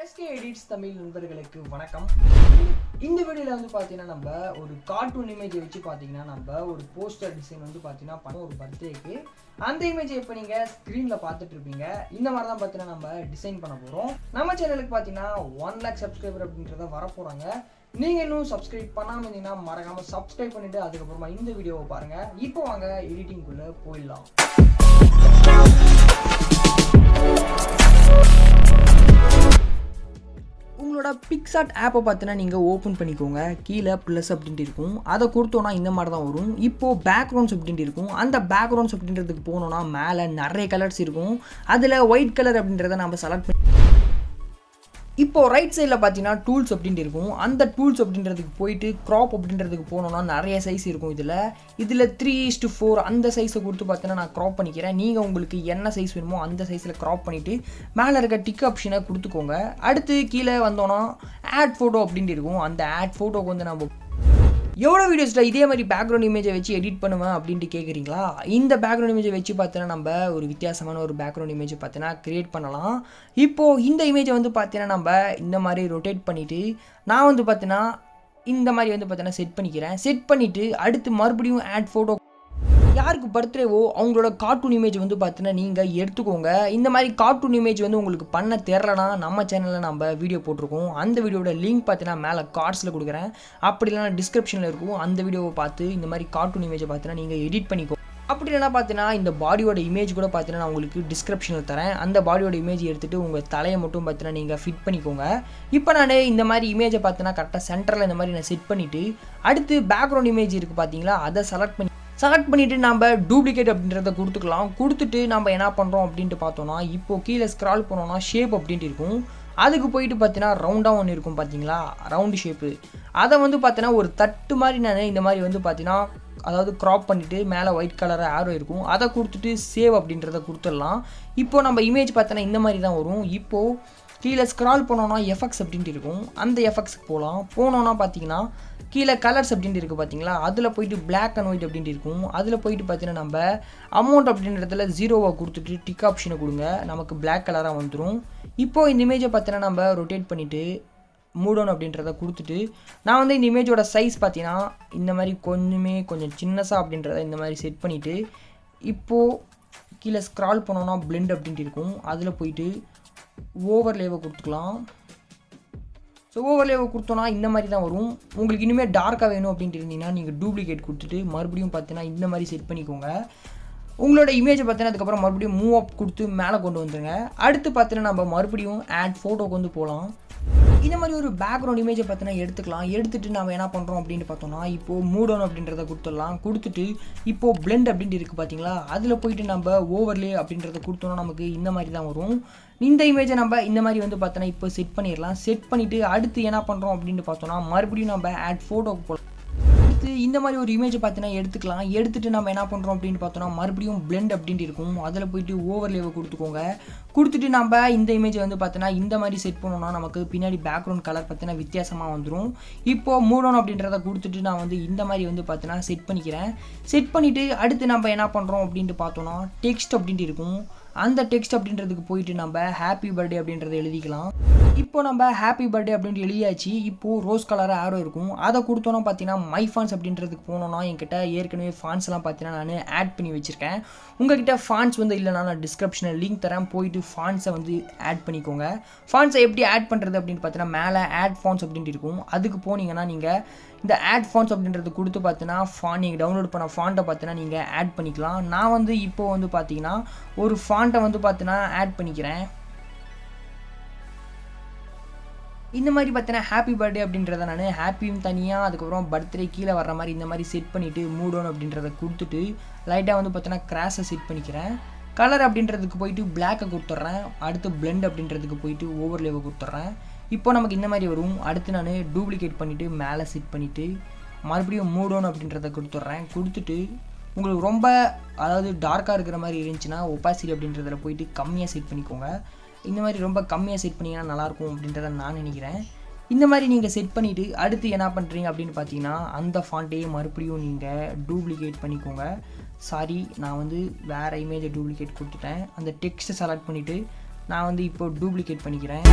SK edits Tamil நண்பர்களுக்கு வணக்கம் இந்த வீடியோவில் வந்து பார்த்தீங்கன்னா நம்ம ஒரு கார்ட்டூன் இமேஜை வச்சு பார்த்தீங்கன்னா நம்ம ஒரு போஸ்டர் டிசைன் வந்து பார்த்தீங்கன்னா பண்ண ஒரு பர்த்டேக்கு அந்த இமேஜை இப்போ நீங்கள் ஸ்க்ரீனில் பார்த்துட்டு இருப்பீங்க இந்த மாதிரி தான் பார்த்தீங்கன்னா நம்ம டிசைன் பண்ண போகிறோம் நம்ம சேனலுக்கு பார்த்தீங்கன்னா ஒன் லேக் சப்ஸ்கிரைபர் அப்படின்றத வரப்போகிறாங்க நீங்கள் இன்னும் சப்ஸ்கிரைப் பண்ணாமல் இருந்தீங்கன்னா மறக்காமல் சப்ஸ்கிரைப் பண்ணிவிட்டு அதுக்கப்புறமா இந்த வீடியோவை பாருங்கள் இப்போ வாங்க எடிட்டிங்குள்ளே போயிடலாம் உங்களோட பிக்சாட் ஆப்பை பார்த்தீங்கன்னா நீங்கள் ஓப்பன் பண்ணிக்கோங்க கீழே ப்ளஸ் அப்படின்ட்டு இருக்கும் அதை கொடுத்தோன்னா இந்த மாதிரி தான் வரும் இப்போது பேக்ரவுண்ட்ஸ் அப்படின்ட்டு இருக்கும் அந்த பேக்ரவுண்ட்ஸ் அப்படின்றதுக்கு போனோன்னா மேலே நிறைய கலர்ஸ் இருக்கும் அதில் ஒயிட் கலர் அப்படின்றத நம்ம செலக்ட் பண்ணி இப்போ ரைட் சைடில் பார்த்தீங்கன்னா டூல்ஸ் அப்படின்ட்டு இருக்கும் அந்த டூல்ஸ் அப்படின்றதுக்கு போயிட்டு க்ராப் அப்படின்றதுக்கு போனோம்னா நிறைய சைஸ் இருக்கும் இதில் இதில் த்ரீ இஸ்டு ஃபோர் அந்த சைஸை கொடுத்து பார்த்தீங்கன்னா நான் க்ராப் பண்ணிக்கிறேன் நீங்கள் உங்களுக்கு என்ன சைஸ் வேணுமோ அந்த சைஸில் க்ராப் பண்ணிவிட்டு மேலே இருக்க டிக் ஆப்ஷனை கொடுத்துக்கோங்க அடுத்து கீழே வந்தோன்னா ஆட் ஃபோட்டோ அப்படின்ட்டு இருக்கும் அந்த ஆட் ஃபோட்டோக்கு வந்து நம்ம எவ்வளோ வீடியோஸில் இதே மாதிரி பேக்ரவுண்ட் இமேஜை வச்சு எடிட் பண்ணுவேன் அப்படின்ட்டு கேட்குறீங்களா இந்த பேக்ரவுண்ட் இமேஜை வச்சு பார்த்தீங்கன்னா நம்ம ஒரு வித்தியாசமான ஒரு பேக்ரவுண்ட் இமேஜை பார்த்தீங்கன்னா க்ரியேட் பண்ணலாம் இப்போது இந்த இமேஜை வந்து பார்த்தீங்கன்னா நம்ம இந்த மாதிரி ரொட்டேட் பண்ணிவிட்டு நான் வந்து பார்த்தீங்கன்னா இந்த மாதிரி வந்து பார்த்தீங்கன்னா செட் பண்ணிக்கிறேன் செட் பண்ணிவிட்டு அடுத்து மறுபடியும் ஆட் ஃபோட்டோ யாருக்கு பர்த்டேவோ அவங்களோட கார்ட்டூன் இமேஜ் வந்து பார்த்தீங்கன்னா நீங்கள் எடுத்துக்கோங்க இந்த மாதிரி கார்ட்டூன் இமேஜ் வந்து உங்களுக்கு பண்ண தெரிலனா நம்ம சேனலில் நம்ம வீடியோ போட்டிருக்கோம் அந்த வீடியோட லிங்க் பார்த்தீங்கன்னா மேலே கார்ட்ஸில் கொடுக்குறேன் அப்படி இல்லைனா டிஸ்கிரிப்ஷனில் இருக்கும் அந்த வீடியோவை பார்த்து இந்த மாதிரி கார்ட்டூன் இமேஜை பார்த்தீங்கன்னா நீங்கள் எடிட் பண்ணிக்கோ அப்படி இல்லைனா பார்த்தீங்கன்னா இந்த பாடியோட இமேஜ் கூட பார்த்தீங்கன்னா நான் உங்களுக்கு டிஸ்கிரிப்ஷனில் தரேன் அந்த பாடியோட இமேஜ் எடுத்துகிட்டு உங்கள் தலையை மட்டும் பார்த்தீங்கன்னா நீங்கள் ஃபிட் பண்ணிக்கோங்க இப்போ நான் இந்த மாதிரி இமேஜை பார்த்தீங்கன்னா கரெக்டாக சென்டரில் இந்த மாதிரி நான் செட் பண்ணிவிட்டு அடுத்து பேக்ரவுண்ட் இமேஜ் இருக்குது பார்த்தீங்களா அதை செலக்ட் பண்ணி செலக்ட் பண்ணிவிட்டு நம்ம டூப்ளிகேட் அப்படின்றத கொடுத்துக்கலாம் கொடுத்துட்டு நம்ம என்ன பண்ணுறோம் அப்படின்ட்டு பார்த்தோன்னா இப்போ கீழே ஸ்க்ரால் பண்ணோன்னா ஷேப் அப்படின்ட்டு இருக்கும் அதுக்கு போயிட்டு பார்த்தீங்கன்னா ரவுண்டாக ஒன்று இருக்கும் பார்த்தீங்களா ரவுண்டு ஷேப்பு அதை வந்து பார்த்தீங்கன்னா ஒரு தட்டு மாதிரி நான் இந்த மாதிரி வந்து பார்த்தீங்கன்னா அதாவது க்ராப் பண்ணிவிட்டு மேலே ஒயிட் கலராக ஆரோ இருக்கும் அதை கொடுத்துட்டு சேவ் அப்படின்றத கொடுத்துடலாம் இப்போது நம்ம இமேஜ் பார்த்தோன்னா இந்த மாதிரி தான் வரும் இப்போது கீழே ஸ்க்ரால் பண்ணோன்னா எஃபெக்ட்ஸ் அப்படின்ட்டு இருக்கும் அந்த எஃபெக்ட்ஸ்க்கு போகலாம் போனோன்னா பார்த்தீங்கன்னா கீழே கலர்ஸ் அப்படின்ட்டு இருக்குது பார்த்தீங்களா அதில் போயிட்டு பிளாக் அண்ட் ஒயிட் அப்படின்ட்டு இருக்கும் அதில் போயிட்டு பார்த்தீங்கன்னா நம்ம அமௌண்ட் அப்படின்றதுல ஜீரோவை கொடுத்துட்டு டிக் ஆப்ஷனை கொடுங்க நமக்கு பிளாக் கலராக வந்துடும் இப்போது இந்த இமேஜை பார்த்தீங்கன்னா நம்ம ரொட்டேட் பண்ணிவிட்டு மூடோன் அப்படின்றத கொடுத்துட்டு நான் வந்து இந்த இமேஜோட சைஸ் பார்த்தீங்கன்னா இந்த மாதிரி கொஞ்சமே கொஞ்சம் சின்னஸாக அப்படின்றத இந்த மாதிரி செட் பண்ணிவிட்டு இப்போது கீழே ஸ்க்ரால் பண்ணோன்னா பிளெண்ட் அப்படின்ட்டு இருக்கும் அதில் போயிட்டு ஓவர்லேவை கொடுத்துக்கலாம் ஸோ ஓவர்லேவை கொடுத்தோன்னா இந்த மாதிரி தான் வரும் உங்களுக்கு இனிமேல் டார்க்காக வேணும் அப்படின்ட்டு இருந்தீங்கன்னா நீங்கள் டூப்ளிகேட் கொடுத்துட்டு மறுபடியும் பார்த்தீங்கன்னா இந்த மாதிரி செட் பண்ணிக்கோங்க உங்களோட இமேஜை பார்த்தீங்கன்னா அதுக்கப்புறம் மறுபடியும் மூவ் அப் கொடுத்து மேலே கொண்டு வந்துருங்க அடுத்து பார்த்தீங்கன்னா நம்ம மறுபடியும் ஆட் ஃபோட்டோக்கு வந்து போகலாம் இந்த மாதிரி ஒரு பேக்ரவுண்ட் இமேஜை பார்த்தீங்கன்னா எடுத்துக்கலாம் எடுத்துட்டு நம்ம என்ன பண்ணுறோம் அப்படின்னு பார்த்தோம்னா இப்போது மூடோன் அப்படின்றத கொடுத்துடலாம் கொடுத்துட்டு இப்போது பிளெண்ட் அப்படின்ட்டு இருக்குது பார்த்தீங்களா அதில் போயிட்டு நம்ம ஓவர்லே அப்படின்றத கொடுத்தோம்னா நமக்கு இந்த மாதிரி தான் வரும் இந்த இமேஜை நம்ம இந்த மாதிரி வந்து பார்த்தோன்னா இப்போ செட் பண்ணிடலாம் செட் பண்ணிவிட்டு அடுத்து என்ன பண்ணுறோம் அப்படின்னு பார்த்தோம்னா மறுபடியும் நம்ம ஆட் ஃபோட்டோக்கு போகலாம் அடுத்து இந்த மாதிரி ஒரு இமேஜை பார்த்தீங்கன்னா எடுத்துக்கலாம் எடுத்துட்டு நம்ம என்ன பண்ணுறோம் அப்படின்னு பார்த்தோம்னா மறுபடியும் பிளெண்ட் அப்படின்ட்டு இருக்கும் அதில் போயிட்டு ஓவர்லேவை கொடுத்துக்கோங்க கொடுத்துட்டு நம்ம இந்த இமேஜை வந்து பார்த்தோன்னா இந்த மாதிரி செட் பண்ணோம்னா நமக்கு பின்னாடி பேக்ரவுண்ட் கலர் பார்த்தீங்கன்னா வித்தியாசமாக வந்துடும் இப்போது மூடணும் அப்படின்றத கொடுத்துட்டு நான் வந்து இந்த மாதிரி வந்து பார்த்தீங்கன்னா செட் பண்ணிக்கிறேன் செட் பண்ணிவிட்டு அடுத்து நம்ம என்ன பண்ணுறோம் அப்படின்ட்டு பார்த்தோன்னா டெக்ஸ்ட் அப்படின்ட்டு இருக்கும் அந்த டெக்ஸ்ட் அப்படின்றதுக்கு போயிட்டு நம்ம ஹாப்பி பர்த்டே அப்படின்றத எழுதிக்கலாம் இப்போ நம்ம ஹாப்பி பர்த்டே அப்படின்ட்டு எழுதியாச்சு இப்போது ரோஸ் கலராக ஆரோ இருக்கும் அதை கொடுத்தோன்னா பார்த்தீங்கன்னா மை ஃபான்ஸ் அப்படின்றதுக்கு போனோன்னா என்கிட்ட ஏற்கனவே ஃபான்ஸ்லாம் பார்த்தீங்கன்னா நான் ஆட் பண்ணி வச்சுருக்கேன் உங்ககிட்ட ஃபான்ஸ் வந்து இல்லைனா நான் டிஸ்கிரிப்ஷனில் லிங்க் தரேன் போயிட்டு ஃபான்ஸை வந்து ஆட் பண்ணிக்கோங்க ஃபான்ஸை எப்படி ஆட் பண்ணுறது அப்படின்னு பார்த்தீங்கன்னா மேலே ஆட் ஃபான்ஸ் அப்படின்ட்டு இருக்கும் அதுக்கு போனீங்கன்னா நீங்கள் இந்த ஆட் ஃபான்ஸ் அப்படின்றது கொடுத்து பார்த்தீங்கன்னா ஃபான் நீங்கள் டவுன்லோட் பண்ண ஃபாண்ட்டை பார்த்தீங்கன்னா நீங்கள் ஆட் பண்ணிக்கலாம் நான் வந்து இப்போ வந்து பார்த்தீங்கன்னா ஒரு ஃபாண்ட்டை வந்து பார்த்தீங்கன்னா ஆட் பண்ணிக்கிறேன் இந்த மாதிரி பார்த்தீங்கன்னா ஹாப்பி பர்த்டே அப்படின்றத நான் ஹாப்பியும் தனியாக அதுக்கப்புறம் பர்த்டே கீழே வர்ற மாதிரி இந்த மாதிரி செட் பண்ணிவிட்டு மூடோன் அப்படின்றத கொடுத்துட்டு லைட்டாக வந்து பார்த்தீங்கன்னா கிராஸை செட் பண்ணிக்கிறேன் கலர் அப்படின்றதுக்கு போயிட்டு பிளாக்கை கொடுத்துட்றேன் அடுத்து பிளெண்ட் அப்படின்றதுக்கு போயிட்டு ஓவர்லேவை கொடுத்துட்றேன் இப்போ நமக்கு இந்த மாதிரி வரும் அடுத்து நான் டூப்ளிகேட் பண்ணிவிட்டு மேலே செட் பண்ணிவிட்டு மறுபடியும் மூடோன் அப்படின்றத கொடுத்துட்றேன் கொடுத்துட்டு உங்களுக்கு ரொம்ப அதாவது டார்க்காக இருக்கிற மாதிரி இருந்துச்சுன்னா ஒப்பாசிட்டி அப்படின்றதில் போயிட்டு கம்மியாக செட் பண்ணிக்கோங்க இந்த மாதிரி ரொம்ப கம்மியாக செட் பண்ணிங்கன்னா நல்லாயிருக்கும் அப்படின்றத நான் நினைக்கிறேன் இந்த மாதிரி நீங்கள் செட் பண்ணிவிட்டு அடுத்து என்ன பண்ணுறீங்க அப்படின்னு பார்த்தீங்கன்னா அந்த ஃபாண்ட்டையே மறுபடியும் நீங்கள் டூப்ளிகேட் பண்ணிக்கோங்க சாரி நான் வந்து வேறு இமேஜை டூப்ளிகேட் கொடுத்துட்டேன் அந்த டெக்ஸ்ட்டை செலக்ட் பண்ணிவிட்டு நான் வந்து இப்போ டூப்ளிகேட் பண்ணிக்கிறேன்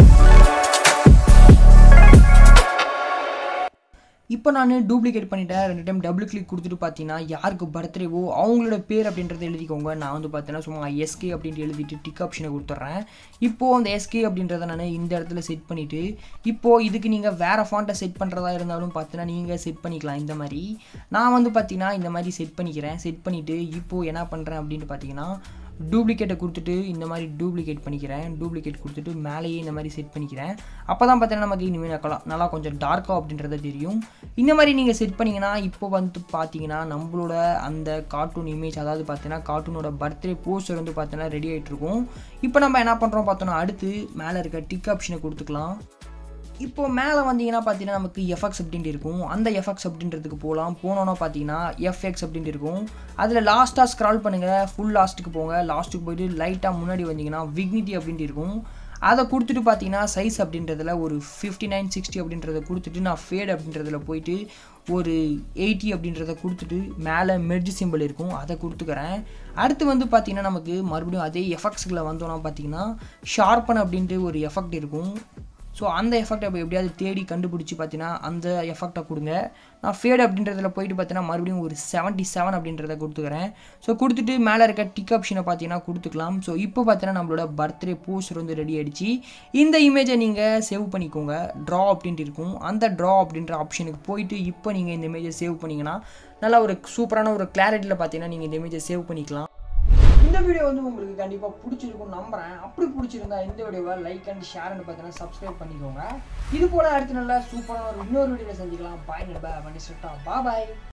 இப்போ நான் டூப்ளிகேட் பண்ணிட்டேன் ரெண்டு டைம் டபுள் கிளிக் கொடுத்துட்டு பார்த்தீங்கன்னா யாருக்கு பர்த்டேவோ அவங்களோட பேர் அப்படின்றத எழுதிக்கோங்க நான் வந்து பார்த்தீங்கன்னா சும்மா எஸ்கே அப்படின்ட்டு எழுதிட்டு டிக் ஆப்ஷனை கொடுத்துட்றேன் இப்போது அந்த எஸ்கே அப்படின்றத நான் இந்த இடத்துல செட் பண்ணிவிட்டு இப்போது இதுக்கு நீங்கள் வேறு ஃபாண்ட்டை செட் பண்ணுறதா இருந்தாலும் பார்த்தீங்கன்னா நீங்கள் செட் பண்ணிக்கலாம் இந்த மாதிரி நான் வந்து பார்த்தீங்கன்னா இந்த மாதிரி செட் பண்ணிக்கிறேன் செட் பண்ணிவிட்டு இப்போது என்ன பண்ணுறேன் அப்படின்ட்டு பார்த்தீங்கன்னா டூப்ளிகேட்டை கொடுத்துட்டு இந்த மாதிரி டூப்ளிகேட் பண்ணிக்கிறேன் டூப்ளிகேட் கொடுத்துட்டு மேலேயே இந்த மாதிரி செட் பண்ணிக்கிறேன் அப்போ தான் பார்த்தீங்கன்னா நமக்கு இனிமேல் நல்லா நல்லா கொஞ்சம் டார்க்காக அப்படின்றத தெரியும் இந்த மாதிரி நீங்கள் செட் பண்ணிங்கன்னா இப்போ வந்து பார்த்தீங்கன்னா நம்மளோட அந்த கார்ட்டூன் இமேஜ் அதாவது பார்த்தீங்கன்னா கார்ட்டூனோட பர்த்டே போஸ்டர் வந்து பார்த்தீங்கன்னா ரெடி ஆகிட்டு இருக்கும் இப்போ நம்ம என்ன பண்ணுறோம் பார்த்தோன்னா அடுத்து மேலே இருக்க டிக் ஆப்ஷனை கொடுத்துக்கலாம் இப்போது மேலே வந்தீங்கன்னா பார்த்தீங்கன்னா நமக்கு எஃப்எக்ஸ் அப்படின்ட்டு இருக்கும் அந்த எஃப்எக்ஸ் அப்படின்றதுக்கு போகலாம் போனோன்னா பார்த்தீங்கன்னா எஃப்எக்ஸ் அப்படின்ட்டு இருக்கும் அதில் லாஸ்ட்டாக ஸ்க்ரால் பண்ணுங்கள் ஃபுல் லாஸ்ட்டுக்கு போங்க லாஸ்ட்டுக்கு போயிட்டு லைட்டாக முன்னாடி வந்தீங்கன்னா விக்னிட்டி அப்படின்ட்டு இருக்கும் அதை கொடுத்துட்டு பார்த்தீங்கன்னா சைஸ் அப்படின்றதுல ஒரு ஃபிஃப்டி நைன் சிக்ஸ்டி அப்படின்றத கொடுத்துட்டு நான் ஃபேட் அப்படின்றதுல போயிட்டு ஒரு எயிட்டி அப்படின்றத கொடுத்துட்டு மேலே மெர்ஜ் சிம்பிள் இருக்கும் அதை கொடுத்துக்கிறேன் அடுத்து வந்து பார்த்திங்கன்னா நமக்கு மறுபடியும் அதே எஃபெக்ட்ஸுக்குள்ள வந்தோன்னா பார்த்தீங்கன்னா ஷார்ப்பன் அப்படின்ட்டு ஒரு எஃபெக்ட் இருக்கும் ஸோ அந்த எஃபெக்டை இப்போ எப்படியாவது தேடி கண்டுபிடிச்சி பார்த்தீங்கன்னா அந்த எஃபெக்டை கொடுங்க நான் ஃபேட் அப்படின்றதுல போயிட்டு பார்த்தீங்கன்னா மறுபடியும் ஒரு செவன்ட்டி செவன் அப்படின்றத கொடுத்துக்கிறேன் ஸோ கொடுத்துட்டு மேலே இருக்க டிக் ஆப்ஷனை பார்த்தீங்கன்னா கொடுத்துக்கலாம் ஸோ இப்போ பார்த்தீங்கன்னா நம்மளோட பர்த்டே போஸ்டர் வந்து ரெடி ஆகிடுச்சு இந்த இமேஜை நீங்கள் சேவ் பண்ணிக்கோங்க ட்ரா அப்படின்ட்டு இருக்கும் அந்த ட்ரா அப்படின்ற ஆப்ஷனுக்கு போயிட்டு இப்போ நீங்கள் இந்த இமேஜை சேவ் பண்ணிங்கன்னா நல்லா ஒரு சூப்பரான ஒரு கிளாரிட்டியில் பார்த்தீங்கன்னா நீங்கள் இந்த இமேஜை சேவ் பண்ணிக்கலாம் இந்த வீடியோ வந்து உங்களுக்கு கண்டிப்பாக பிடிச்சிருக்கும் நம்புறேன் அப்படி பிடிச்சிருந்தா இந்த வீடியோவை லைக் அண்ட் ஷேர் பார்த்தீங்கன்னா சப்ஸ்கிரைப் பண்ணிக்கோங்க இது போல அடுத்து நல்லா சூப்பரான ஒரு இன்னொரு வீடியோவில் செஞ்சுக்கலாம் பாய் நண்பா மணி சுட்டா பாய்